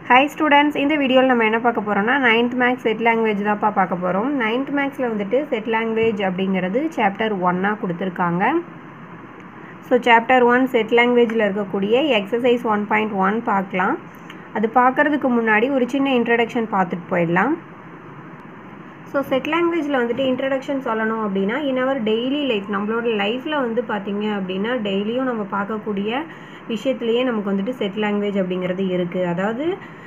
hi students இந்த வீடியோவில் நம்ம என்ன பார்க்க போகிறோம்னா நைன்த் மேக்ஸ் செட் லாங்குவேஜ் தான்ப்பா பார்க்க போகிறோம் நைன்த் மேக்ஸில் வந்துட்டு செட் லாங்குவேஜ் அப்படிங்கிறது சாப்டர் ஒன்னாக கொடுத்துருக்காங்க ஸோ சாப்டர் ஒன் செட் லாங்குவேஜில் இருக்கக்கூடிய எக்ஸசைஸ் ஒன் பாயிண்ட் ஒன் பார்க்கலாம் அது பார்க்குறதுக்கு முன்னாடி ஒரு சின்ன இன்ட்ரடக்ஷன் பார்த்துட்டு போயிடலாம் ஸோ செட் லாங்குவேஜில் வந்துட்டு இன்ட்ரடக்ஷன் சொல்லணும் அப்படின்னா இன் அவர் டெய்லி லைஃப் நம்மளோட லைஃப்பில் வந்து பார்த்திங்க அப்படின்னா டெய்லியும் நம்ம பார்க்கக்கூடிய விஷயத்துலையே நமக்கு வந்துட்டு செட் லாங்குவேஜ் அப்படிங்கிறது இருக்குது அதாவது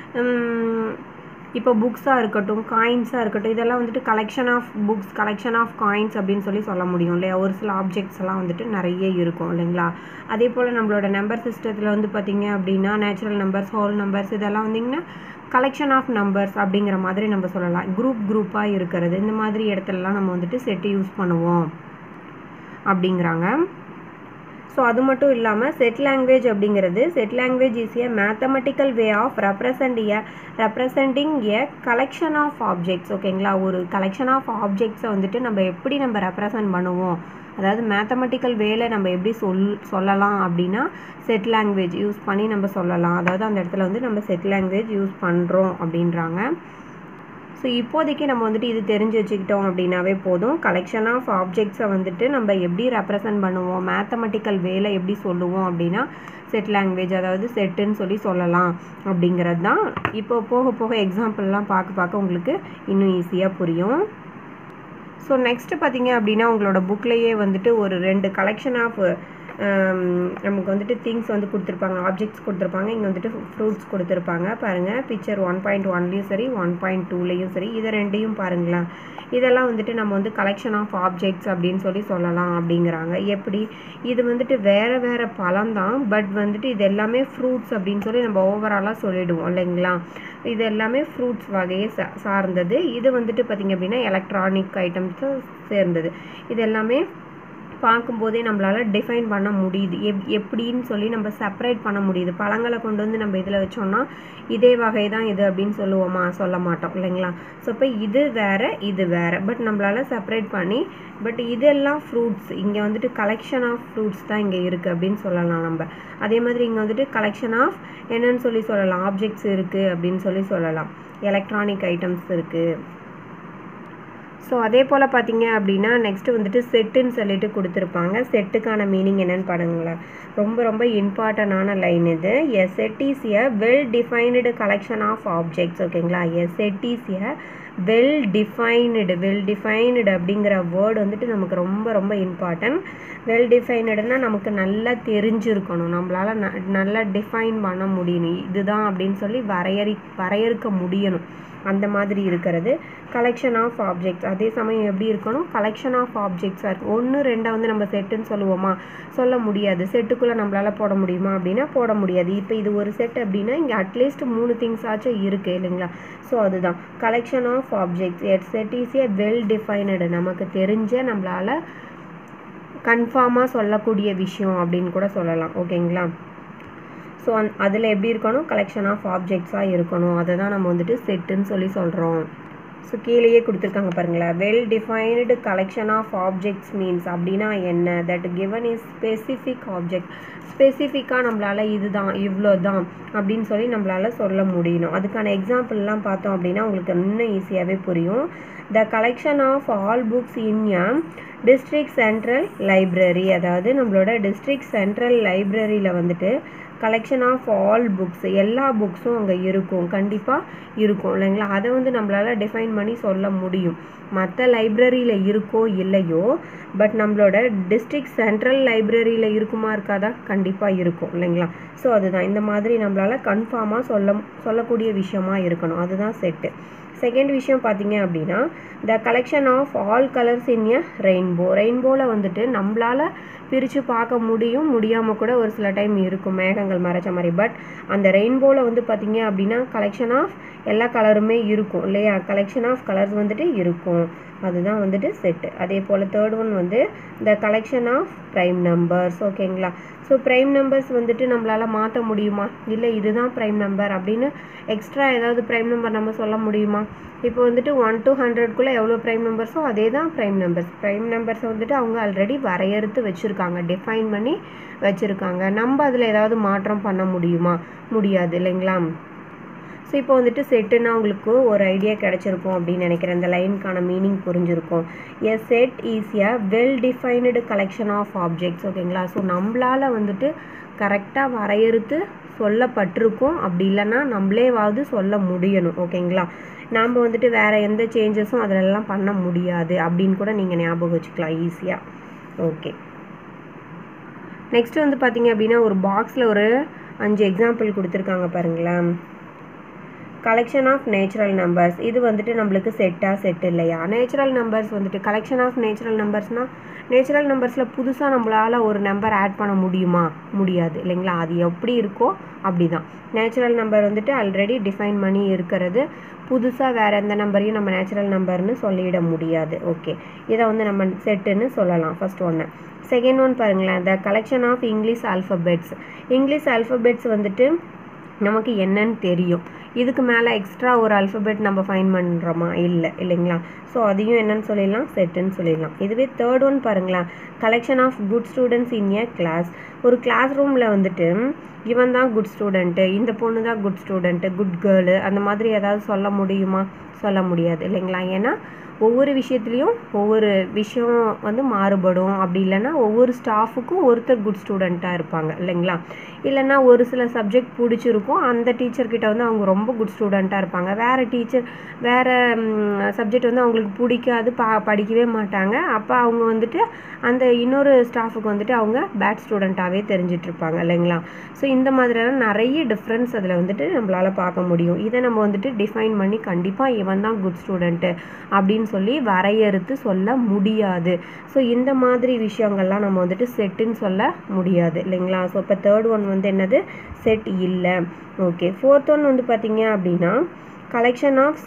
இப்போ புக்ஸாக இருக்கட்டும் காயின்ஸாக இருக்கட்டும் இதெல்லாம் வந்துட்டு collection of books collection of coins அப்படின்னு சொல்லி சொல்ல முடியும் இல்லையா ஒரு சில ஆப்ஜெக்ட்ஸ் எல்லாம் வந்துட்டு நிறைய இருக்கும் இல்லைங்களா அதே போல் நம்மளோட நம்பர் சிஸ்டத்தில் வந்து பார்த்திங்க அப்படின்னா நேச்சுரல் நம்பர்ஸ் ஹோல் நம்பர்ஸ் இதெல்லாம் வந்திங்கன்னா கலெக்ஷன் ஆஃப் நம்பர்ஸ் அப்படிங்கிற மாதிரி நம்ம சொல்லலாம் குரூப் குரூப்பாக இருக்கிறது இந்த மாதிரி இடத்துலலாம் நம்ம வந்துட்டு செட்டு யூஸ் பண்ணுவோம் அப்படிங்கிறாங்க ஸோ அது மட்டும் இல்லாமல் செட் லாங்குவேஜ் அப்படிங்கிறது set language is a mathematical way of represent a representing a collection of objects ஓகேங்களா ஒரு கலெக்ஷன் ஆஃப் ஆப்ஜெக்ட்ஸை வந்துட்டு நம்ம எப்படி நம்ம ரெப்ரசன்ட் பண்ணுவோம் அதாவது மேத்தமெட்டிக்கல் வேல நம்ம எப்படி சொல் சொல்லலாம் அப்படின்னா செட் லாங்குவேஜ் யூஸ் பண்ணி நம்ம சொல்லலாம் அதாவது அந்த இடத்துல வந்து நம்ம செட் லாங்குவேஜ் யூஸ் பண்ணுறோம் அப்படின்றாங்க ஸோ இப்போதைக்கு நம்ம வந்துட்டு இது தெரிஞ்சு வச்சுக்கிட்டோம் அப்படின்னாவே போதும் கலெக்ஷன் ஆஃப் ஆப்ஜெக்ட்ஸை வந்துட்டு நம்ம எப்படி ரெப்ரசன்ட் பண்ணுவோம் மேத்தமெட்டிக்கல் வேலை எப்படி சொல்லுவோம் அப்படின்னா செட் லாங்குவேஜ் அதாவது செட்டுன்னு சொல்லி சொல்லலாம் அப்படிங்கிறது தான் இப்போ போக போக எக்ஸாம்பிள்லாம் பார்க்க பார்க்க உங்களுக்கு இன்னும் ஈஸியாக புரியும் ஸோ நெக்ஸ்ட்டு பார்த்தீங்க அப்படின்னா உங்களோட புக்லேயே வந்துட்டு ஒரு ரெண்டு கலெக்ஷன் ஆஃப் நமக்கு வந்துட்டு திங்ஸ் வந்து கொடுத்துருப்பாங்க ஆப்ஜெக்ட்ஸ் கொடுத்துருப்பாங்க இங்கே வந்துட்டு ஃப்ரூட்ஸ் கொடுத்துருப்பாங்க பாருங்கள் பிக்சர் ஒன் பாயிண்ட் ஒன்லேயும் சரி ஒன் பாயிண்ட் டூலேயும் சரி இதை ரெண்டையும் பாருங்களேன் இதெல்லாம் வந்துட்டு நம்ம வந்து கலெக்ஷன் ஆஃப் ஆப்ஜெக்ட்ஸ் அப்படின்னு சொல்லி சொல்லலாம் அப்படிங்கிறாங்க எப்படி இது வந்துட்டு வேறு வேறு பழம் தான் பட் வந்துட்டு இது எல்லாமே ஃப்ரூட்ஸ் அப்படின்னு சொல்லி நம்ம ஓவராலாக சொல்லிடுவோம் இல்லைங்களா இது எல்லாமே ஃப்ரூட்ஸ் வகையை சா சார்ந்தது இது வந்துட்டு பார்த்திங்க அப்படின்னா எலக்ட்ரானிக் ஐட்டம்ஸை சேர்ந்தது இது எல்லாமே பார்க்கும்போதே நம்மளால் டிஃபைன் பண்ண முடியுது எப் எப்படின்னு சொல்லி நம்ம செப்பரேட் பண்ண முடியுது பழங்களை கொண்டு வந்து நம்ம இதில் வச்சோம்னா இதே வகை தான் இது அப்படின்னு சொல்லுவோமா சொல்ல மாட்டோம் இல்லைங்களா ஸோ இப்போ இது வேறு இது வேறு பட் நம்மளால் செப்பரேட் பண்ணி பட் இதெல்லாம் ஃப்ரூட்ஸ் இங்கே வந்துட்டு கலெக்ஷன் ஆஃப் ஃப்ரூட்ஸ் தான் இங்கே இருக்குது அப்படின்னு சொல்லலாம் நம்ம அதே மாதிரி இங்கே வந்துட்டு கலெக்ஷன் ஆஃப் என்னன்னு சொல்லி சொல்லலாம் ஆப்ஜெக்ட்ஸ் இருக்குது அப்படின்னு சொல்லி சொல்லலாம் எலக்ட்ரானிக் ஐட்டம்ஸ் இருக்குது ஸோ அதே போல் பார்த்தீங்க அப்படின்னா நெக்ஸ்ட்டு வந்துட்டு செட்டுன்னு சொல்லிட்டு கொடுத்துருப்பாங்க செட்டுக்கான மீனிங் என்னன்னு பாருங்களேன் ரொம்ப ரொம்ப இம்பார்ட்டண்டான லைன் இது a set is a well defined collection of objects ஓகேங்களா a set is a well defined well defined அப்படிங்கிற வேர்டு வந்துட்டு நமக்கு ரொம்ப ரொம்ப இம்பார்ட்டன்ட் வெல் டிஃபைன்டுனா நமக்கு நல்லா தெரிஞ்சிருக்கணும் நம்மளால் ந நல்லா டிஃபைன் பண்ண முடியணும் இதுதான் அப்படின்னு சொல்லி வரையறி வரையறுக்க முடியணும் அந்த மாதிரி இருக்கிறது கலெக்ஷன் ஆஃப் ஆப்ஜெக்ட்ஸ் அதே சமயம் எப்படி இருக்கணும் கலெக்ஷன் ஆஃப் ஆப்ஜெக்ட்ஸாக இருக்கும் ஒன்று ரெண்டை வந்து நம்ம செட்டுன்னு சொல்லுவோமா சொல்ல முடியாது செட்டுக்குள்ளே நம்மளால் போட முடியுமா அப்படின்னா போட முடியாது இப்போ இது ஒரு செட் அப்படின்னா இங்கே அட்லீஸ்ட் மூணு திங்ஸ் ஆச்சும் இருக்குது இல்லைங்களா ஸோ அதுதான் கலெக்ஷன் ஆஃப் ஆப்ஜெக்ட்ஸ் எட் set is a well defined நமக்கு தெரிஞ்ச நம்மளால் கன்ஃபார்மாக சொல்லக்கூடிய விஷயம் அப்படின்னு கூட சொல்லலாம் ஓகேங்களா ஸோ அந் அதில் எப்படி இருக்கணும் கலெக்ஷன் ஆஃப் ஆப்ஜெக்ட்ஸாக இருக்கணும் அதை தான் நம்ம வந்துட்டு செட்டுன்னு சொல்லி சொல்கிறோம் ஸோ கீழேயே கொடுத்துருக்காங்க பாருங்களேன் well defined collection of objects means அப்படின்னா என்ன that given is specific object ஸ்பெசிஃபிக்காக நம்மளால் இதுதான் இவ்வளோ தான் அப்படின்னு சொல்லி நம்மளால் சொல்ல முடியணும் அதுக்கான எக்ஸாம்பிள்லாம் பார்த்தோம் அப்படின்னா உங்களுக்கு இன்னும் ஈஸியாகவே புரியும் the collection of all books in a district central library அதாவது நம்மளோட டிஸ்ட்ரிக்ட் சென்ட்ரல் லைப்ரரியில் வந்துட்டு கலெக்ஷன் ஆஃப் ஆல் புக்ஸ் எல்லா புக்ஸும் அங்கே இருக்கும் கண்டிப்பாக இருக்கும் இல்லைங்களா அதை வந்து நம்மளால் டிஃபைன் பண்ணி சொல்ல முடியும் மற்ற லைப்ரரியில் இருக்கோ இல்லையோ பட் நம்மளோட டிஸ்ட்ரிக்ட் சென்ட்ரல் லைப்ரரியில் இருக்குமா இருக்காதா கண்டிப்பாக இருக்கும் இல்லைங்களா ஸோ அதுதான் இந்த மாதிரி நம்மளால் கன்ஃபார்மாக சொல்ல சொல்லக்கூடிய விஷயமா இருக்கணும் அதுதான் செட்டு செகண்ட் விஷயம் பார்த்தீங்க அப்படின்னா the collection of all colours in a rainbow ரெயின்போவில் வந்துட்டு நம்மளால் பிரித்து பார்க்க முடியும் முடியாமல் கூட ஒரு சில டைம் இருக்கும் மேகங்கள் மறைச்ச மாதிரி பட் அந்த ரெயின்போவில் வந்து பார்த்தீங்க அப்படின்னா கலெக்ஷன் ஆஃப் எல்லா கலருமே இருக்கும் இல்லையா கலெக்ஷன் ஆஃப் கலர்ஸ் வந்துட்டு இருக்கும் அதுதான் வந்துட்டு செட்டு அதே போல் தேர்ட் ஒன் வந்து the collection of prime numbers ஓகேங்களா ஸோ ப்ரைம் நம்பர்ஸ் வந்துட்டு நம்மளால் மாற்ற முடியுமா இல்லை இதுதான் ப்ரைம் நம்பர் அப்படின்னு எக்ஸ்ட்ரா ஏதாவது ப்ரைம் நம்பர் நம்ம சொல்ல முடியுமா இப்போ வந்துட்டு ஒன் டு ஹண்ட்ரட்குள்ளே எவ்வளோ ப்ரைம் நம்பர்ஸோ அதே தான் ப்ரைம் நம்பர்ஸ் ப்ரைம் நம்பர்ஸை வந்துட்டு அவங்க ஆல்ரெடி வரையறுத்து வச்சுருக்காங்க டிஃபைன் பண்ணி வச்சுருக்காங்க நம்ம அதில் ஏதாவது மாற்றம் பண்ண முடியுமா முடியாது இல்லைங்களா ஸோ இப்போ வந்துட்டு செட்டுன்னா உங்களுக்கு ஒரு ஐடியா கிடச்சிருக்கும் அப்படின்னு நினைக்கிறேன் இந்த லைனுக்கான மீனிங் புரிஞ்சிருக்கும் a set is a well defined collection of objects ஓகேங்களா ஸோ நம்மளால் வந்துட்டு கரெக்டாக வரையறுத்து சொல்லப்பட்டிருக்கும் அப்படி இல்லைன்னா நம்மளேவாவது சொல்ல முடியணும் ஓகேங்களா நாம் வந்துட்டு வேறு எந்த சேஞ்சஸும் அதிலெல்லாம் பண்ண முடியாது அப்படின்னு கூட நீங்கள் ஞாபகம் வச்சுக்கலாம் ஈஸியாக ஓகே நெக்ஸ்ட் வந்து பார்த்தீங்க அப்படின்னா ஒரு பாக்ஸில் ஒரு அஞ்சு எக்ஸாம்பிள் கொடுத்துருக்காங்க பாருங்களேன் கலெக்ஷன் ஆஃப் நேச்சுரல் நம்பர்ஸ் இது வந்துட்டு நம்மளுக்கு செட்டாக செட் இல்லையா நேச்சுரல் நம்பர்ஸ் வந்துட்டு கலெக்ஷன் ஆஃப் நேச்சுரல் நம்பர்ஸ்னால் நேச்சுரல் நம்பர்ஸில் புதுசாக நம்மளால் ஒரு நம்பர் ஆட் பண்ண முடியுமா முடியாது இல்லைங்களா அது எப்படி இருக்கோ அப்படி தான் நேச்சுரல் நம்பர் வந்துட்டு ஆல்ரெடி டிஃபைன் பண்ணி இருக்கிறது புதுசாக வேறு எந்த நம்பரையும் நம்ம நேச்சுரல் நம்பர்னு சொல்லிட முடியாது ஓகே இதை வந்து நம்ம செட்டுன்னு சொல்லலாம் ஃபஸ்ட் ஒன்று செகண்ட் ஒன் பாருங்களேன் the collection of English alphabets English alphabets வந்துட்டு நமக்கு என்னன்னு தெரியும் இதுக்கு மேலே எக்ஸ்ட்ரா ஒரு அல்ஃபபெட் நம்ம ஃபைன் பண்ணுறோமா இல்லை இல்லைங்களா ஸோ அதையும் என்னன்னு சொல்லிடலாம் செட்டுன்னு சொல்லிடலாம் இதுவே தேர்ட் ஒன் பாருங்களேன் collection of good students in a class ஒரு கிளாஸ் ரூமில் வந்துட்டு இவன் தான் குட் ஸ்டூடெண்ட்டு இந்த பொண்ணு தான் குட் ஸ்டூடெண்ட்டு குட் கேர்ளு அந்த மாதிரி ஏதாவது சொல்ல முடியுமா சொல்ல முடியாது இல்லைங்களா ஏன்னா ஒவ்வொரு விஷயத்துலேயும் ஒவ்வொரு விஷயம் வந்து மாறுபடும் அப்படி இல்லைன்னா ஒவ்வொரு ஸ்டாஃபுக்கும் ஒருத்தர் குட் ஸ்டூடெண்ட்டாக இருப்பாங்க இல்லைங்களா இல்லைன்னா ஒரு சில சப்ஜெக்ட் பிடிச்சிருக்கும் அந்த டீச்சர்கிட்ட வந்து அவங்க ரொம்ப குட் ஸ்டூடெண்ட்டாக இருப்பாங்க வேறு டீச்சர் வேறு சப்ஜெக்ட் வந்து அவங்களுக்கு பிடிக்காது பா படிக்கவே மாட்டாங்க அப்போ அவங்க வந்துட்டு அந்த இன்னொரு ஸ்டாஃபுக்கு வந்துட்டு அவங்க பேட் ஸ்டூடெண்ட்டாகவே தெரிஞ்சிட்ருப்பாங்க இல்லைங்களா ஸோ இந்த மாதிரியான நிறைய டிஃப்ரென்ஸ் அதில் வந்துட்டு நம்மளால் பார்க்க முடியும் இதை நம்ம வந்துட்டு டிஃபைன் பண்ணி கண்டிப்பாக இவன் தான் குட் ஸ்டூடெண்ட்டு அப்படின்னு சொல்லி வரையறுத்து சொல்ல முடியாது ஸோ இந்த மாதிரி விஷயங்கள்லாம் நம்ம வந்துட்டு செட்டுன்னு சொல்ல முடியாது இல்லைங்களா ஸோ இப்போ தேர்ட் ஒன் வந்து என்னது செட் இல்லை ஓகே ஃபோர்த் ஒன் வந்து பார்த்தீங்க அப்படின்னா collection of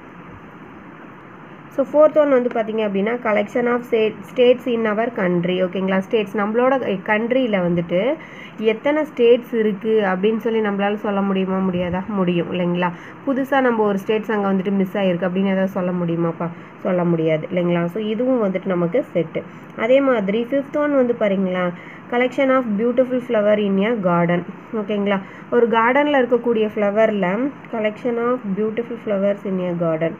so fourth one வந்து பார்த்தீங்க அப்படின்னா collection of state states in our country ஓகேங்களா ஸ்டேட்ஸ் நம்மளோட கண்ட்ரியில் வந்துட்டு எத்தனை ஸ்டேட்ஸ் இருக்குது அப்படின்னு சொல்லி நம்மளால சொல்ல முடியுமா முடியாதா முடியும் இல்லைங்களா புதுசாக நம்ம ஒரு ஸ்டேட்ஸ் அங்கே வந்துட்டு மிஸ் ஆகிருக்கு அப்படின்னு ஏதாவது சொல்ல முடியுமாப்பா சொல்ல முடியாது இல்லைங்களா ஸோ இதுவும் வந்துட்டு நமக்கு செட்டு அதே மாதிரி ஃபிஃப்த் ஒன் வந்து பாருங்களா collection of beautiful flower in a garden ஓகேங்களா ஒரு கார்டனில் இருக்கக்கூடிய ஃப்ளவரில் collection of beautiful flowers in a garden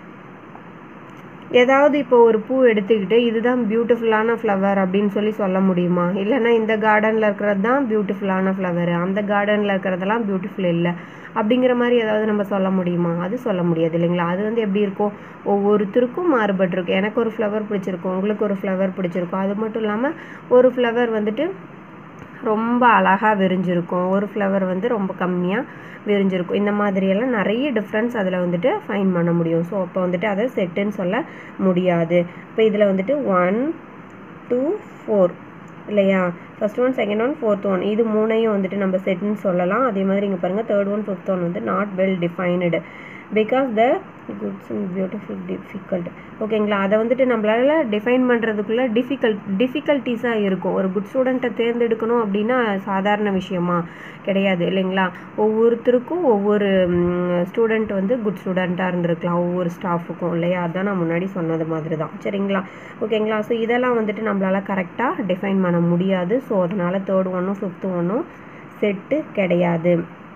ஏதாவது இப்போ ஒரு பூ எடுத்துக்கிட்டு இதுதான் பியூட்டிஃபுல்லான ஃப்ளவர் அப்படின்னு சொல்லி சொல்ல முடியுமா இல்லைன்னா இந்த கார்டனில் இருக்கிறது தான் பியூட்டிஃபுல்லான ஃப்ளவர் அந்த கார்டனில் இருக்கிறதெல்லாம் பியூட்டிஃபுல் இல்லை அப்படிங்கிற மாதிரி ஏதாவது நம்ம சொல்ல முடியுமா அது சொல்ல முடியாது இல்லைங்களா அது வந்து எப்படி இருக்கும் ஒவ்வொருத்தருக்கும் மாறுபட்டிருக்கும் எனக்கு ஒரு ஃப்ளவர் பிடிச்சிருக்கும் உங்களுக்கு ஒரு ஃப்ளவர் பிடிச்சிருக்கும் அது மட்டும் இல்லாமல் ஒரு ஃப்ளவர் வந்துட்டு ரொம்ப அழகாக விரிஞ்சிருக்கும் ஒரு ஃப்ளவர் வந்து ரொம்ப கம்மியாக விரிஞ்சிருக்கும் இந்த மாதிரியெல்லாம் நிறைய டிஃப்ரென்ஸ் அதில் வந்துட்டு ஃபைன் பண்ண முடியும் ஸோ அப்போ வந்துட்டு அதை செட்டுன்னு சொல்ல முடியாது இப்போ இதில் வந்துட்டு ஒன் டூ ஃபோர் இல்லையா first one second one fourth one இது மூணையும் வந்துட்டு நம்ம செட்னு சொல்லலாம் அதே மாதிரி இங்கே பாருங்கள் தேர்ட் ஒன் ஃபிஃப்த் ஒன் வந்து not well defined because the goods and beautiful difficult ஓகேங்களா அதை வந்துட்டு நம்மளால டிஃபைன் பண்ணுறதுக்குள்ளே டிஃபிகல்ட் டிஃபிகல்ட்டிஸாக இருக்கும் ஒரு குட் ஸ்டூடெண்ட்டை தேர்ந்தெடுக்கணும் அப்படின்னா சாதாரண விஷயமா கிடையாது இல்லைங்களா ஒவ்வொருத்தருக்கும் ஒவ்வொரு ஸ்டூடெண்ட் வந்து குட் ஸ்டூடெண்ட்டாக இருந்திருக்கலாம் ஒவ்வொரு ஸ்டாஃபுக்கும் இல்லையா அதான் நான் முன்னாடி சொன்னது மாதிரி தான் சரிங்களா ஓகேங்களா ஸோ இதெல்லாம் வந்துட்டு நம்மளால் கரெக்டாக டிஃபைன் பண்ண முடியாது ஸோ அதனால் தேர்ட் ஒன்றும் ஃபிஃப்த்து ஒன்றும் செட்டு கிடையாது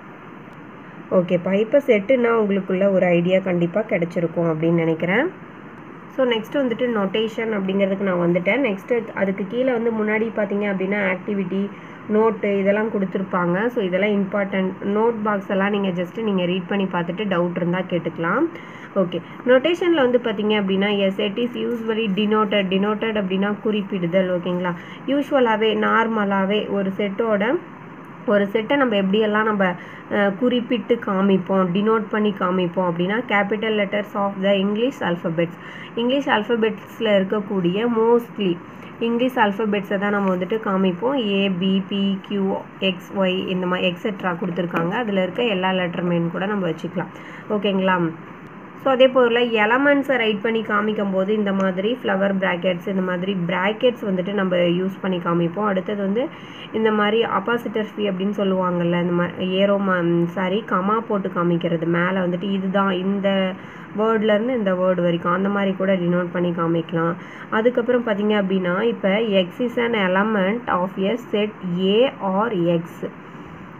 ஓகேப்பா இப்போ செட்டுனா உங்களுக்குள்ள ஒரு ஐடியா கண்டிப்பாக கிடச்சிருக்கும் அப்படின்னு நினைக்கிறேன் ஸோ நெக்ஸ்ட் வந்துட்டு நொட்டேஷன் அப்படிங்கிறதுக்கு நான் வந்துட்டேன் நெக்ஸ்ட்டு அதுக்கு கீழே வந்து முன்னாடி பார்த்தீங்க அப்படின்னா ஆக்டிவிட்டி நோட்டு இதெல்லாம் கொடுத்துருப்பாங்க ஸோ இதெல்லாம் இம்பார்ட்டன்ட் நோட் பாக்ஸ் எல்லாம் நீங்கள் ஜஸ்ட்டு நீங்கள் ரீட் பண்ணி பார்த்துட்டு டவுட் இருந்தால் கேட்டுக்கலாம் ஓகே நொட்டேஷனில் வந்து பார்த்தீங்க அப்படின்னா S it is usually denoted denoted அப்படின்னா குறிப்பிடுதல் ஓகேங்களா யூஸ்வலாகவே நார்மலாகவே ஒரு செட்டோட ஒரு செட்டை நம்ம எப்படியெல்லாம் நம்ம குறிப்பிட்டு காமிப்போம் டினோட் பண்ணி காமிப்போம் அப்படின்னா capital letters of the English alphabets English அல்ஃபபெட்ஸில் இருக்கக்கூடிய மோஸ்ட்லி இங்கிலீஷ் அல்ஃபபெட்ஸை தான் நம்ம வந்துட்டு காமிப்போம் A B B Q X Y இந்த மாதிரி எக்ஸெட்ரா கொடுத்துருக்காங்க அதில் இருக்க எல்லா லெட்டர்மேன்னு கூட நம்ம வச்சுக்கலாம் ஓகேங்களா ஸோ அதே போல் எலமெண்ட்ஸை ரைட் பண்ணி காமிக்கும் போது இந்த மாதிரி ஃப்ளவர் ப்ராக்கெட்ஸ் இந்த மாதிரி ப்ராக்கெட்ஸ் வந்துட்டு நம்ம யூஸ் பண்ணி காமிப்போம் அடுத்தது வந்து இந்த மாதிரி அப்பாசிட்டர் ஃபீ அப்படின்னு சொல்லுவாங்கல்ல இந்த மாதிரி ஏரோ சாரி கமா போட்டு காமிக்கிறது மேலே வந்துட்டு இதுதான் இந்த வேர்ட்லேருந்து இந்த வேர்டு வரைக்கும் அந்த மாதிரி கூட டினோட் பண்ணி காமிக்கலாம் அதுக்கப்புறம் பார்த்தீங்க அப்படின்னா இப்போ X is an element of a set A or X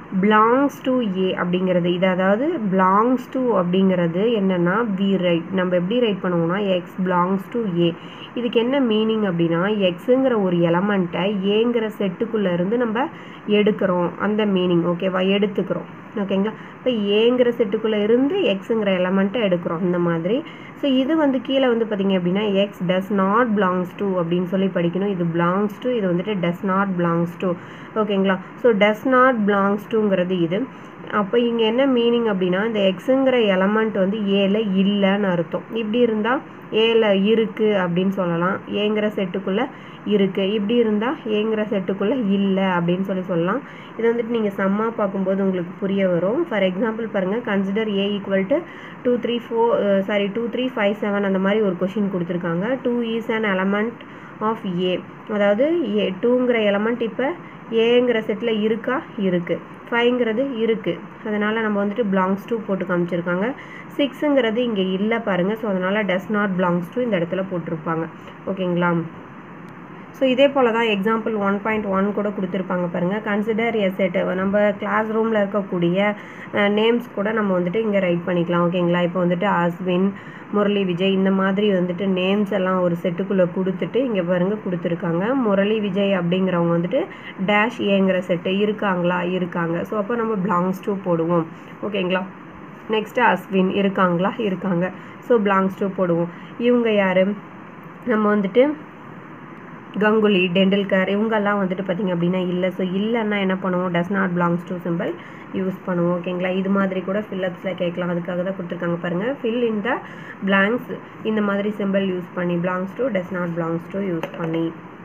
belongs to A அப்படிங்கிறது இது அதாவது பிலாங்ஸ் டு அப்படிங்கிறது என்னென்னா வி ரைட் நம்ம எப்படி ரைட் பண்ணுவோம்னா எக்ஸ் பிலாங்ஸ் டு ஏ இதுக்கு என்ன மீனிங் அப்படின்னா எக்ஸுங்கிற ஒரு எலமெண்ட்டை ஏங்கிற செட்டுக்குள்ளே இருந்து நம்ம எடுக்கிறோம் அந்த மீனிங் ஓகேவா எடுத்துக்கிறோம் ஓகேங்களா இப்போ ஏங்கிற செட்டுக்குள்ளே இருந்து எக்ஸுங்கிற எலமெண்ட்டை எடுக்கிறோம் இந்த மாதிரி ஸோ இது வந்து கீழே வந்து பார்த்திங்க அப்படின்னா X does not belongs to அப்படின்னு சொல்லி படிக்கணும் இது பிலாங்ஸ் டு இது வந்துட்டு டஸ் நாட் பிலாங்ஸ் டு ஓகேங்களா ஸோ டஸ் நாட் பிலாங்ஸ் டுங்கிறது இது அப்போ இங்கே என்ன மீனிங் அப்படின்னா இந்த எக்ஸுங்கிற எலமெண்ட் வந்து ஏல இல்லைன்னு அர்த்தம் இப்படி இருந்தால் ஏல இருக்குது அப்படின்னு சொல்லலாம் ஏங்கிற செட்டுக்குள்ளே இருக்குது இப்படி இருந்தால் ஏங்கிற செட்டுக்குள்ளே இல்லை அப்படின்னு சொல்லி சொல்லலாம் இது வந்துட்டு நீங்கள் சம்மாக பார்க்கும்போது உங்களுக்கு புரிய வரும் ஃபார் எக்ஸாம்பிள் பாருங்கள் consider A equal to two three four sorry two three five seven அந்த மாதிரி ஒரு கொஷின் கொடுத்துருக்காங்க two is an element of A அதாவது ஏ டூங்கிற எலமெண்ட் இப்போ ஏங்கிற செட்டில் இருக்கா இருக்குது ஃபைவ்ங்கிறது இருக்குது அதனால் நம்ம வந்துட்டு பிலாங்ஸ் டூ போட்டு காமிச்சிருக்காங்க சிக்ஸுங்கிறது இங்கே இல்லை பாருங்கள் ஸோ அதனால் டஸ் நாட் பிலாங்ஸ் டூ இந்த இடத்துல போட்டிருப்பாங்க ஓகேங்களா ஸோ இதே போல் தான் எக்ஸாம்பிள் ஒன் பாயிண்ட் ஒன் கூட கொடுத்துருப்பாங்க பாருங்கள் கன்சிடர் எ செட் நம்ம கிளாஸ் ரூமில் இருக்கக்கூடிய நேம்ஸ் கூட நம்ம வந்துட்டு இங்கே ரைட் பண்ணிக்கலாம் ஓகேங்களா இப்போ வந்துட்டு அஸ்வின் முரளி விஜய் இந்த மாதிரி வந்துட்டு நேம்ஸ் எல்லாம் ஒரு செட்டுக்குள்ளே கொடுத்துட்டு இங்கே பாருங்கள் கொடுத்துருக்காங்க முரளி விஜய் அப்படிங்கிறவங்க வந்துட்டு டேஷ் ஏங்கிற செட்டு இருக்காங்களா இருக்காங்க ஸோ அப்போ நம்ம பிலாங்ஸ் டூ போடுவோம் ஓகேங்களா நெக்ஸ்ட்டு அஸ்வின் இருக்காங்களா இருக்காங்க ஸோ பிலாங்ஸ் டூ போடுவோம் இவங்க யார் நம்ம வந்துட்டு கங்குலி டெண்டுல்கர் இவங்கெல்லாம் வந்துட்டு பார்த்திங்க அப்படின்னா இல்லை ஸோ இல்லைன்னா என்ன பண்ணுவோம் does not belongs to symbol use பண்ணுவோம் ஓகேங்களா இது மாதிரி கூட ஃபில்லப்ஸில் கேட்கலாம் அதுக்காக தான் கொடுத்துருக்காங்க பாருங்கள் ஃபில் இன் த பிளாங்க்ஸ் இந்த மாதிரி சிம்பிள் யூஸ் பண்ணி belongs to does not belongs to use பண்ணி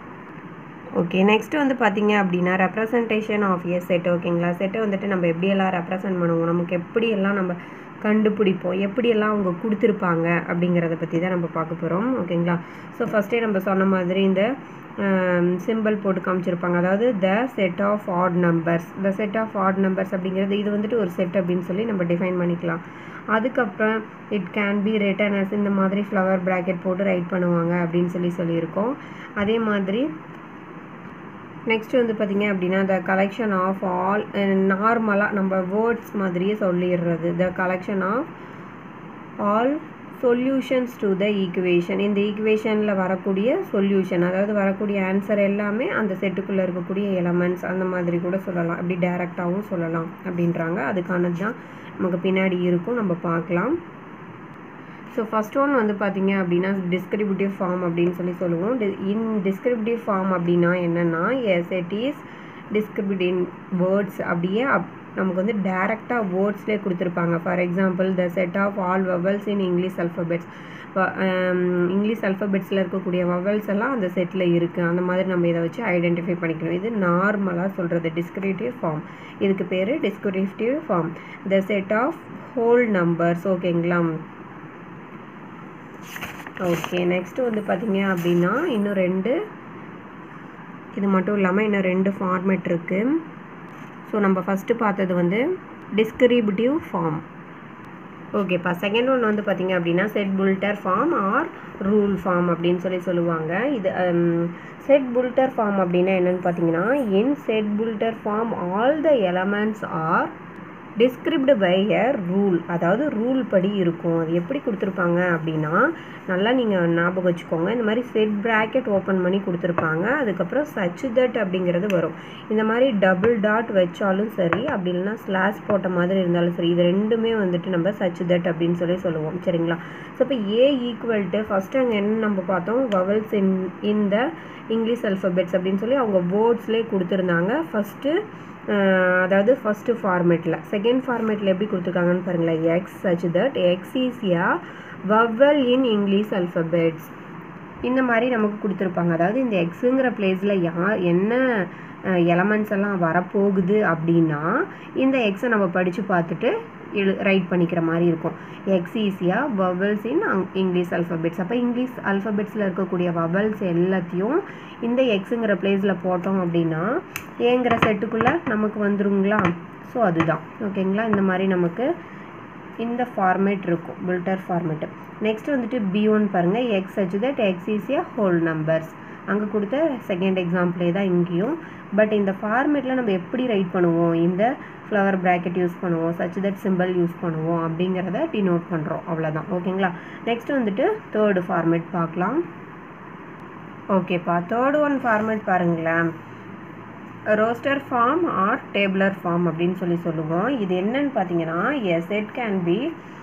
ஓகே நெக்ஸ்ட் வந்து பார்த்தீங்க அப்படின்னா ரெப்ரசன்டேஷன் ஆஃப் எ செட் ஓகேங்களா செட்டை வந்துட்டு நம்ம எப்படியெல்லாம் ரெப்ரசன்ட் பண்ணுவோம் நமக்கு எப்படியெல்லாம் நம்ம கண்டுபிடிப்போம் எப்படியெல்லாம் அவங்க கொடுத்துருப்பாங்க அப்படிங்கிறத பற்றி தான் நம்ம பார்க்க போகிறோம் ஓகேங்களா ஸோ ஃபஸ்ட்டே நம்ம சொன்ன மாதிரி இந்த சிம்பிள் போட்டு காமிச்சிருப்பாங்க அதாவது the set of odd numbers the set of odd numbers அப்படிங்கிறது இது வந்துட்டு ஒரு செட் அப்படின்னு சொல்லி நம்ம டிஃபைன் பண்ணிக்கலாம் அதுக்கப்புறம் it can be written as இந்த மாதிரி ஃப்ளவர் ப்ராக்கெட் போட்டு ரைட் பண்ணுவாங்க அப்படின்னு சொல்லி சொல்லியிருக்கோம் அதே மாதிரி நெக்ஸ்ட் வந்து பார்த்திங்க அப்படின்னா த கலெக்ஷன் ஆஃப் ஆல் நார்மலாக நம்ம வேர்ட்ஸ் மாதிரியே சொல்லிடுறது the collection of all solutions to the equation இந்த ஈக்குவேஷனில் வரக்கூடிய சொல்யூஷன் அதாவது வரக்கூடிய ஆன்சர் எல்லாமே அந்த செட்டுக்குள்ளே இருக்கக்கூடிய எலமெண்ட்ஸ் அந்த மாதிரி கூட சொல்லலாம் அப்படி டைரெக்டாகவும் சொல்லலாம் அப்படின்றாங்க அதுக்கானது தான் நமக்கு பின்னாடி இருக்கும் நம்ம பார்க்கலாம் ஸோ ஃபஸ்ட் ஒன் வந்து பார்த்தீங்க அப்படின்னா டிஸ்கிரிபியூட்டிவ் ஃபார்ம் அப்படின்னு சொல்லி சொல்லுவோம் இன் டிஸ்கிரிபியூட்டிவ் ஃபார்ம் அப்படின்னா என்னென்னா S it is describe in words அப்படியே அப் நமக்கு வந்து டேரெக்டாக வேர்ட்ஸ்லேயே கொடுத்துருப்பாங்க for example the set of all vowels in English alphabets English அல்ஃபபெட்ஸில் இருக்கக்கூடிய வவல்ஸ் எல்லாம் அந்த செட்டில் இருக்குது அந்த மாதிரி நம்ம இதை வச்சு ஐடென்டிஃபை பண்ணிக்கணும் இது நார்மலாக சொல்கிறது டிஸ்கிரிப்டிவ் ஃபார்ம் இதுக்கு பேர் descriptive form the set of whole numbers ஓகேங்களா ஓகே நெக்ஸ்ட் வந்து பார்த்தீங்க அப்படின்னா இன்னும் ரெண்டு இது மட்டும் இல்லாமல் இன்னும் ரெண்டு ஃபார்மேட் இருக்குது ஸோ நம்ம ஃபஸ்ட்டு பார்த்தது வந்து டிஸ்கிரிபியூட்டிவ் ஃபார்ம் ஓகேப்பா செகண்ட் ஒன் வந்து பார்த்தீங்க அப்படின்னா set builder form or rule form அப்படின்னு சொல்லி சொல்லுவாங்க இது செட் புல்டர் ஃபார்ம் அப்படின்னா என்னென்னு பார்த்தீங்கன்னா in set builder form all the elements are described by a rule அதாவது ரூல் படி இருக்கும் அது எப்படி கொடுத்துருப்பாங்க அப்படின்னா நல்லா நீங்கள் ஞாபகம் வச்சுக்கோங்க இந்த மாதிரி செட் ப்ராக்கெட் ஓப்பன் பண்ணி கொடுத்துருப்பாங்க அதுக்கப்புறம் சச் தட் அப்படிங்கிறது வரும் இந்த மாதிரி டபுள் டாட் வச்சாலும் சரி அப்படி இல்லைன்னா ஸ்லாஷ் போட்ட மாதிரி இருந்தாலும் சரி இது ரெண்டுமே வந்துட்டு நம்ம சச் தட் அப்படின்னு சொல்லி சொல்லுவோம் சரிங்களா ஸோ இப்போ ஏ ஈக்குவல் டு ஃபஸ்ட்டு அங்கே என்ன நம்ம பார்த்தோம் vowels in in the English alphabets அப்படின்னு சொல்லி அவங்க வேர்ட்ஸ்லேயே கொடுத்துருந்தாங்க ஃபஸ்ட்டு அதாவது ஃபஸ்ட்டு ஃபார்மேட்டில் செகண்ட் ஃபார்மேட்டில் எப்படி கொடுத்துருக்காங்கன்னு பாருங்களேன் X such that X is a vowel in English alphabets இந்த மாதிரி நமக்கு கொடுத்துருப்பாங்க அதாவது இந்த எக்ஸுங்கிற பிளேஸில் யார் என்ன எலமெண்ட்ஸ் எல்லாம் வரப்போகுது அப்படின்னா இந்த எக்ஸை நம்ம படித்து பார்த்துட்டு எழு ரைட் பண்ணிக்கிற மாதிரி இருக்கும் X is a vowels in English alphabets அப்போ இங்கிலீஷ் அல்ஃபபெட்ஸில் இருக்கக்கூடிய வவல்ஸ் எல்லாத்தையும் இந்த எக்ஸுங்கிற பிளேஸில் போட்டோம் அப்படின்னா ஏங்கிற செட்டுக்குள்ளே நமக்கு வந்துருங்களா ஸோ அதுதான் ஓகேங்களா இந்த மாதிரி நமக்கு இந்த ஃபார்மேட் இருக்கும் பில்டர் ஃபார்மேட்டு நெக்ஸ்ட் வந்துட்டு பி ஒன் பாருங்கள் X such that X is a whole numbers அங்கே கொடுத்த செகண்ட் எக்ஸாம்பிளே தான் இங்கேயும் பட் இந்த ஃபார்மேட்டில் நம்ம எப்படி ரைட் பண்ணுவோம் இந்த ஃப்ளவர் ப்ராக்கெட் யூஸ் பண்ணுவோம் சச் தட் சிம்பிள் யூஸ் பண்ணுவோம் அப்படிங்கிறத டினோட் பண்ணுறோம் அவ்வளோதான் ஓகேங்களா நெக்ஸ்ட் வந்துட்டு தேர்டு ஃபார்மேட் பார்க்கலாம் ஓகேப்பா தேர்டு ஒன் ஃபார்மேட் பாருங்களேன் roster form or tabular form அப்படின்னு சொல்லி சொல்லுவோம் இது என்னன்னு பார்த்தீங்கன்னா a set can be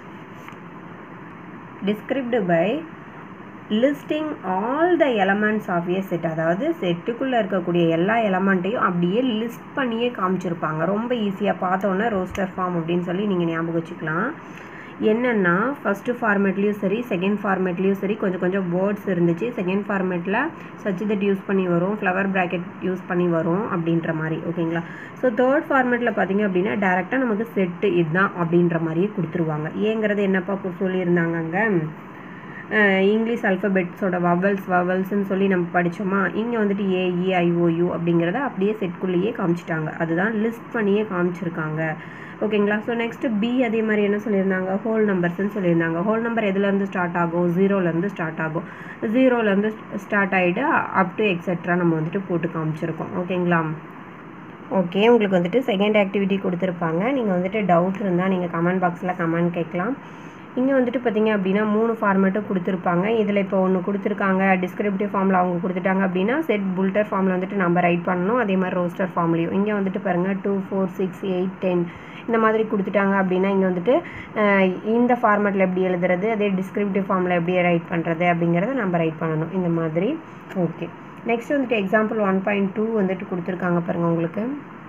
described by listing all the elements of a set அதாவது செட்டுக்குள்ளே இருக்கக்கூடிய எல்லா எலமெண்ட்டையும் அப்படியே லிஸ்ட் பண்ணியே காமிச்சிருப்பாங்க ரொம்ப ஈஸியாக பார்த்தோன்னே ரோஸ்டர் ஃபார்ம் அப்படின்னு சொல்லி நீங்கள் ஞாபகம் வச்சுக்கலாம் என்னென்னா ஃபஸ்ட்டு ஃபார்மேட்லேயும் சரி செகண்ட் ஃபார்மேட்லேயும் சரி கொஞ்சம் கொஞ்சம் வேர்ட்ஸ் இருந்துச்சு செகண்ட் ஃபார்மேட்டில் சச் தட் யூஸ் பண்ணி வரும் ஃப்ளவர் ப்ராக்கெட் யூஸ் பண்ணி வரும் அப்படின்ற மாதிரி ஓகேங்களா ஸோ தேர்ட் ஃபார்மேட்டில் பார்த்தீங்க அப்படின்னா டேரெக்டாக நமக்கு செட்டு இதுதான் அப்படின்ற மாதிரியே கொடுத்துருவாங்க ஏங்கிறது என்னப்பா சொல்லியிருந்தாங்க அங்கே இங்கிலீஷ் அல்ஃபபெட்ஸோட வவல்ஸ் வவல்ஸ்ன்னு சொல்லி நம்ம படித்தோமா இங்கே வந்துட்டு ஏஇ ஐஓயு அப்படிங்கிறத அப்படியே செட்குள்ளேயே காமிச்சிட்டாங்க அதுதான் லிஸ்ட் பண்ணியே காமிச்சிருக்காங்க ஓகேங்களா ஸோ நெக்ஸ்ட் பி அதே மாதிரி என்ன சொல்லியிருந்தாங்க ஹோல் நம்பர்ஸ்ன்னு சொல்லியிருந்தாங்க ஹோல் நம்பர் எதுலேருந்து ஸ்டார்ட் ஆகும் ஜீரோலேருந்து ஸ்டார்ட் ஆகும் ஜீரோலேருந்து ஸ்டார்ட் ஆகிட்டு அப் டு எக்ஸெட்ரா நம்ம வந்துட்டு போட்டு காமிச்சிருக்கோம் ஓகேங்களா ஓகே உங்களுக்கு வந்துட்டு செகண்ட் ஆக்டிவிட்டி கொடுத்துருப்பாங்க நீங்கள் வந்துட்டு டவுட் இருந்தால் நீங்கள் கமெண்ட் பாக்ஸில் கமெண்ட் கேட்கலாம் இங்கே வந்துட்டு பார்த்தீங்க அப்படின்னா மூணு ஃபார்மேட்டும் கொடுத்துருப்பாங்க இதில் இப்போ ஒன்று கொடுத்துருக்காங்க டிஸ்கிரிப்டிவ் ஃபார்மில் அவங்க கொடுத்துட்டாங்க அப்படின்னா செட் புல்டர் ஃபார்மில் வந்துட்டு நம்ம ரைட் பண்ணணும் அதே மாதிரி ரோஸ்டர் ஃபார்ம்லேயும் இங்கே வந்துட்டு பாருங்கள் two four six eight ten இந்த மாதிரி கொடுத்துட்டாங்க அப்படின்னா இங்கே வந்துட்டு இந்த ஃபார்மேட்டில் எப்படி எழுதுறது அதே டிஸ்கிரிப்டிவ் ஃபார்மில் எப்படி ரைட் பண்ணுறது அப்படிங்கிறத நம்ம ரைட் பண்ணணும் இந்த மாதிரி ஓகே நெக்ஸ்ட் வந்துட்டு எக்ஸாம்பிள் ஒன் பாயிண்ட் டூ வந்துட்டு கொடுத்துருக்காங்க பாருங்கள் உங்களுக்கு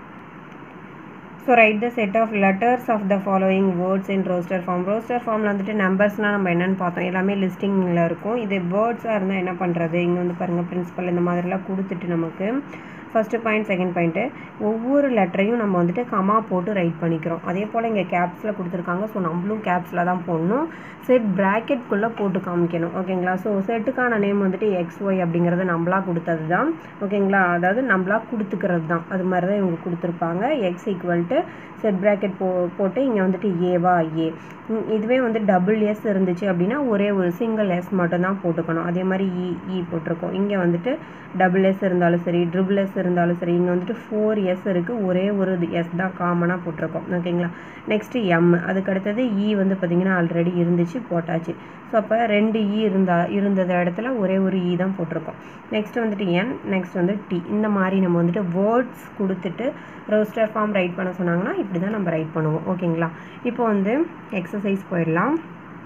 so write the set of letters of the following words in roster form roster ஃபார்மில் வந்துட்டு நம்பர்ஸ்னால் நம்ம என்னென்னு பார்த்தோம் எல்லாமே லிஸ்டிங்கில் இருக்கும் இது வேர்ட்ஸாக இருந்தால் என்ன பண்ணுறது இங்கே வந்து பாருங்கள் பிரின்சிபல் இந்த மாதிரிலாம் கொடுத்துட்டு நமக்கு ஃபஸ்ட்டு பாயிண்ட் செகண்ட் பாயிண்ட்டு ஒவ்வொரு லெட்டரையும் நம்ம வந்துட்டு கமா போட்டு ரைட் பண்ணிக்கிறோம் அதே போல் இங்கே கேப்ஸில் கொடுத்துருக்காங்க ஸோ நம்மளும் கேப்ஸில் தான் போடணும் செட் ப்ராக்கெட்குள்ளே போட்டு காமிக்கணும் ஓகேங்களா ஸோ செட்டுக்கான நேம் வந்துட்டு எக்ஸ் ஒய் அப்படிங்கிறது நம்மளா கொடுத்தது தான் ஓகேங்களா அதாவது நம்மளா கொடுத்துக்கிறது தான் அது மாதிரி தான் இவங்க கொடுத்துருப்பாங்க X equal to set bracket போ போட்டு இங்கே வந்துட்டு ஏவா ஏ இதுவே வந்து டபுள் எஸ் இருந்துச்சு அப்படின்னா ஒரே ஒரு சிங்கிள் எஸ் மட்டும் தான் போட்டுக்கணும் அதே மாதிரி இ இ போட்டிருக்கோம் இங்கே வந்துட்டு டபுள் எஸ் இருந்தாலும் சரி ட்ரிபிள் எஸ் இருந்தாலும் சரி இங்கே வந்துட்டு ஃபோர் எஸ் இருக்குது ஒரே ஒரு எஸ் தான் காமனாக போட்டிருக்கோம் ஓகேங்களா நெக்ஸ்ட்டு எம் அதுக்கு அடுத்தது இ வந்து பார்த்திங்கன்னா ஆல்ரெடி இருந்துச்சு போட்டாச்சு ஸோ அப்போ ரெண்டு இ இருந்தா இருந்தத இடத்துல ஒரே ஒரு இ தான் போட்டிருக்கோம் நெக்ஸ்ட் வந்துட்டு என் நெக்ஸ்ட் வந்து டி இந்த மாதிரி நம்ம வந்துட்டு வேர்ட்ஸ் கொடுத்துட்டு ரோஸ்டர் ஃபார்ம் ரைட் பண்ண சொன்னாங்கன்னா இப்படி தான் நம்ம ரைட் பண்ணுவோம் ஓகேங்களா இப்போ வந்து எக்ஸசைஸ் போயிடலாம்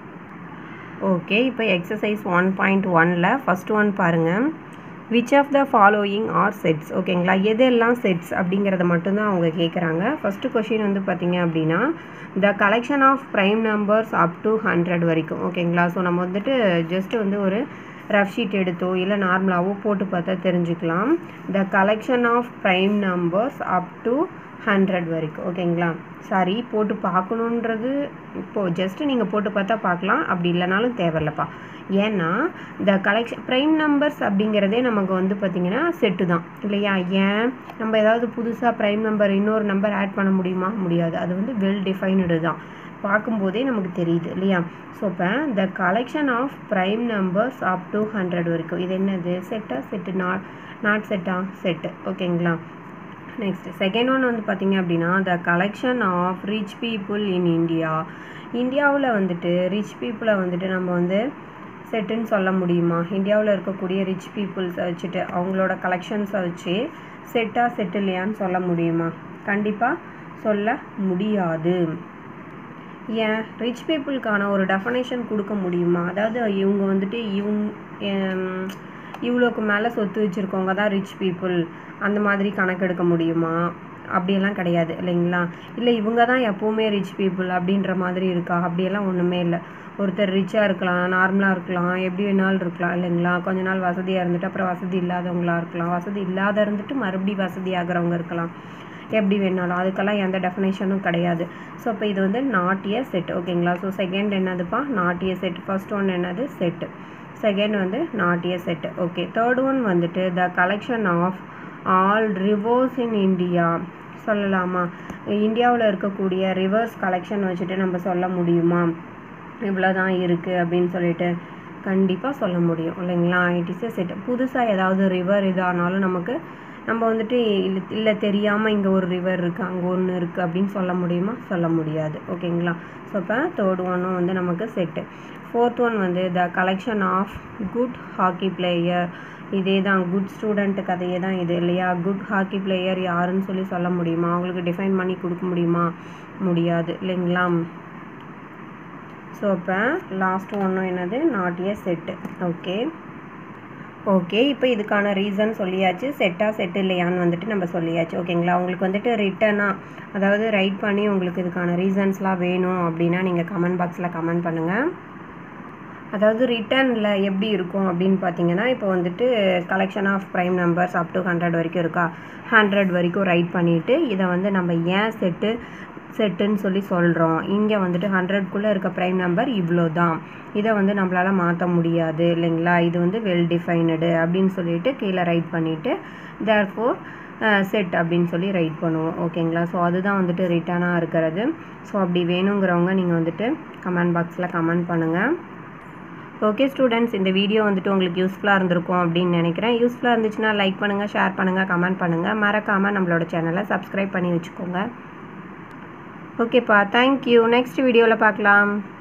ஓகே இப்போ எக்ஸசைஸ் ஒன் பாயிண்ட் ஒனில் ஃபஸ்ட் ஒன் பாருங்கள் which of the following are sets ஓகேங்களா எதெல்லாம் செட்ஸ் அப்படிங்கிறத மட்டும்தான் அவங்க கேட்குறாங்க ஃபஸ்ட்டு கொஷின் வந்து பார்த்தீங்க அப்படின்னா the collection of prime numbers up to hundred வரைக்கும் ஓகேங்களா ஸோ நம்ம வந்துட்டு ஜஸ்ட் வந்து ஒரு ரஃப் ஷீட் எடுத்தோ இல்லை நார்மலாகவோ போட்டு பார்த்தா தெரிஞ்சுக்கலாம் the collection of prime numbers up to hundred வரைக்கும் ஓகேங்களா சாரி போட்டு பார்க்கணுன்றது இப்போது ஜஸ்ட்டு நீங்கள் போட்டு பார்த்தா பார்க்கலாம் அப்படி இல்லைனாலும் தேவையில்லப்பா ஏன்னா இந்த கலெக்ஷன் ப்ரைம் நம்பர்ஸ் அப்படிங்கிறதே நமக்கு வந்து பார்த்திங்கன்னா செட்டு தான் இல்லையா ஏன் நம்ம ஏதாவது புதுசாக ப்ரைம் நம்பர் இன்னொரு நம்பர் ஆட் பண்ண முடியுமா முடியாது அது வந்து வெல் டிஃபைன்டு தான் பார்க்கும்போதே நமக்கு தெரியுது இல்லையா ஸோ இப்போ the collection of prime numbers up to hundred வரைக்கும் இது என்னது செட்டா செட்டு நாட் நாட் செட்டா செட்டு ஓகேங்களா நெக்ஸ்ட் செகண்ட் ஒன் வந்து பார்த்திங்க அப்படின்னா the collection of rich people in India இந்தியாவில் வந்துட்டு ரிச் பீப்புளை வந்துட்டு நம்ம வந்து செட்டுன்னு சொல்ல முடியுமா இந்தியாவில் இருக்கக்கூடிய ரிச் பீப்புள்ஸை வச்சுட்டு அவங்களோட கலெக்ஷன்ஸை வச்சு செட்டா செட் இல்லையான்னு சொல்ல முடியுமா கண்டிப்பாக சொல்ல முடியாது ஏன் ரிச் பீப்புளுக்கான ஒரு டெஃபனேஷன் கொடுக்க முடியுமா அதாவது இவங்க வந்துட்டு இவங்க இவ்வளோக்கு மேலே சொத்து வச்சுருக்கவங்க தான் ரிச் பீப்புள் அந்த மாதிரி கணக்கெடுக்க முடியுமா அப்படியெல்லாம் கிடையாது இல்லைங்களா இல்லை இவங்க தான் எப்போவுமே ரிச் பீப்புள் அப்படின்ற மாதிரி இருக்கா அப்படியெல்லாம் ஒன்றுமே இல்லை ஒருத்தர் ரிச்சாக இருக்கலாம் நார்மலாக இருக்கலாம் எப்படி வேணாலும் இருக்கலாம் இல்லைங்களா கொஞ்ச நாள் வசதியாக இருந்துட்டு அப்புறம் வசதி இல்லாதவங்களா இருக்கலாம் வசதி இல்லாத இருந்துட்டு மறுபடியும் வசதி ஆகிறவங்க இருக்கலாம் எப்படி வேணாலும் அதுக்கெல்லாம் எந்த டெஃபினேஷனும் கிடையாது ஸோ இப்போ இது வந்து நாட் இய செட் ஓகேங்களா ஸோ செகண்ட் என்னதுப்பா not a set first one என்னது செட்டு செகண்ட் வந்து not a set okay third one வந்துட்டு the collection of all rivers in India சொல்லலாமா இந்தியாவில் இருக்கக்கூடிய ரிவர்ஸ் கலெக்ஷன் வச்சுட்டு நம்ம சொல்ல முடியுமா இவ்வளோ தான் இருக்குது அப்படின்னு சொல்லிட்டு கண்டிப்பாக சொல்ல முடியும் இல்லைங்களா இட் இஸ் எ செட் புதுசாக ஏதாவது ரிவர் இதானாலும் நமக்கு நம்ம வந்துட்டு இல்லை இல்லை தெரியாமல் இங்கே ஒரு ரிவர் இருக்குது அங்கே ஒன்று இருக்குது அப்படின்னு சொல்ல முடியுமா சொல்ல முடியாது ஓகேங்களா ஸோ இப்போ தேர்ட் ஒன்னும் வந்து நமக்கு செட்டு ஃபோர்த் ஒன் வந்து the collection of good hockey player இதே தான் குட் ஸ்டூடெண்ட் கதையே தான் இது இல்லையா குட் ஹாக்கி பிளேயர் யாருன்னு சொல்லி சொல்ல முடியுமா அவங்களுக்கு டிஃபைன் பண்ணி கொடுக்க முடியுமா முடியாது இல்லைங்களா ஸோ இப்போ லாஸ்ட் ஒன்றும் என்னது not a set okay okay இப்போ இதுக்கான ரீசன் சொல்லியாச்சு செட்டாக செட் இல்லையான்னு வந்துட்டு நம்ம சொல்லியாச்சு ஓகேங்களா உங்களுக்கு வந்துட்டு ரிட்டனாக அதாவது ரைட் பண்ணி உங்களுக்கு இதுக்கான ரீசன்ஸ்லாம் வேணும் அப்படின்னா நீங்கள் கமெண்ட் பாக்ஸில் கமெண்ட் பண்ணுங்கள் அதாவது ரிட்டர்னில் எப்படி இருக்கும் அப்படின்னு பார்த்தீங்கன்னா இப்போ வந்துட்டு collection of prime numbers up to hundred வரைக்கும் இருக்கா ஹண்ட்ரட் வரைக்கும் ரைட் பண்ணிவிட்டு இதை வந்து நம்ம ஏன் செட்டு செட்டுன்னு சொல்லி சொல்கிறோம் இங்கே வந்துட்டு ஹண்ட்ரட்குள்ளே இருக்க ப்ரைம் நம்பர் இவ்வளோ தான் இதை வந்து நம்மளால் மாற்ற முடியாது இல்லைங்களா இது வந்து வெல் டிஃபைனடு அப்படின்னு சொல்லிட்டு கீழே ரைட் பண்ணிவிட்டு தேர் ஃபோர் செட் அப்படின்னு சொல்லி ரைட் பண்ணுவோம் ஓகேங்களா ஸோ அதுதான் வந்துட்டு ரிட்டனாக இருக்கிறது ஸோ அப்படி வேணுங்கிறவங்க நீங்கள் வந்துட்டு கமெண்ட் பாக்ஸில் கமெண்ட் பண்ணுங்கள் ஓகே ஸ்டூடெண்ட்ஸ் இந்த வீடியோ வந்துட்டு உங்களுக்கு யூஸ்ஃபுல்லாக இருந்திருக்கும் அப்படின்னு நினைக்கிறேன் யூஸ்ஃபுல்லாக இருந்துச்சுன்னா லைக் பண்ணுங்கள் ஷேர் பண்ணுங்கள் கமெண்ட் பண்ணுங்கள் மறக்காமல் நம்மளோட சேனலை சப்ஸ்கிரைப் பண்ணி வச்சுக்கோங்க ஓகேப்பா தேங்க்யூ நெக்ஸ்ட் வீடியோவில் பார்க்கலாம்